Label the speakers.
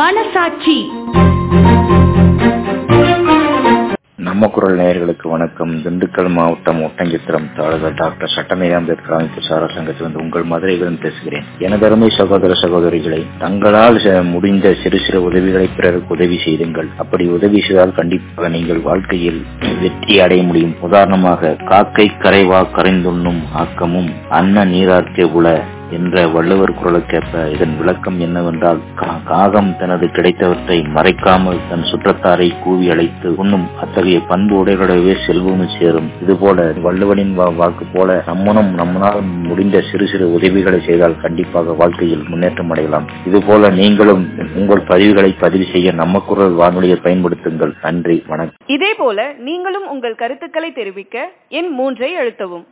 Speaker 1: மனசாட்சி
Speaker 2: நம்ம குரல் நேயர்களுக்கு வணக்கம் திண்டுக்கல் மாவட்டம் ஒட்டஞ்சித்திரம் தாலுகா டாக்டர் சட்டமேரி அம்பேத்கர் அமைப்பு சாரா சங்கத்திலிருந்து உங்கள் மதுரையிலிருந்து பேசுகிறேன் எனது அருமை சகோதர சகோதரிகளை தங்களால் ச- முடிந்த சிறு சிறு உதவிகளை பிறருக்கு உதவி செய்துங்கள் அப்படி உதவி செய்தால் கண்டிப்பாக நீங்கள் வாழ்க்கையில் வெற்றி அடைய முடியும் உதாரணமாக காக்கை கரைவா கரைந்துண்ணும் ஆக்கமும் அன்ன நீரார்க்கே உள என்ற வள்ளுவர் குரலுக்கேற்ப இதன் விளக்கம் என்னவென்றால் கா- காகம் தனது கிடைத்தவற்றை மறைக்காமல் தன் சுற்றத்தாரை கூவி அழைத்து உண்ணும் அத்தகைய பண்பு உடையவர்களவே செல்வமும் சேரும் இதுபோல வள்ளுவனின் வா- வாக்கு போல நம்மனும் நம்மளால் முடிந்த சிறு சிறு உதவிகளை செய்தால் கண்டிப்பாக வாழ்க்கையில் முன்னேற்றம் அடையலாம் இதுபோல நீங்களும் உங்கள் பதிவுகளை பதிவு செய்ய நம்ம குரல் வானொலியை பயன்படுத்துங்கள் நன்றி வணக்கம்
Speaker 3: இதேபோல நீங்களும் உங்கள் கருத்துக்களை தெரிவிக்க எண் மூன்றை அழுத்தவும்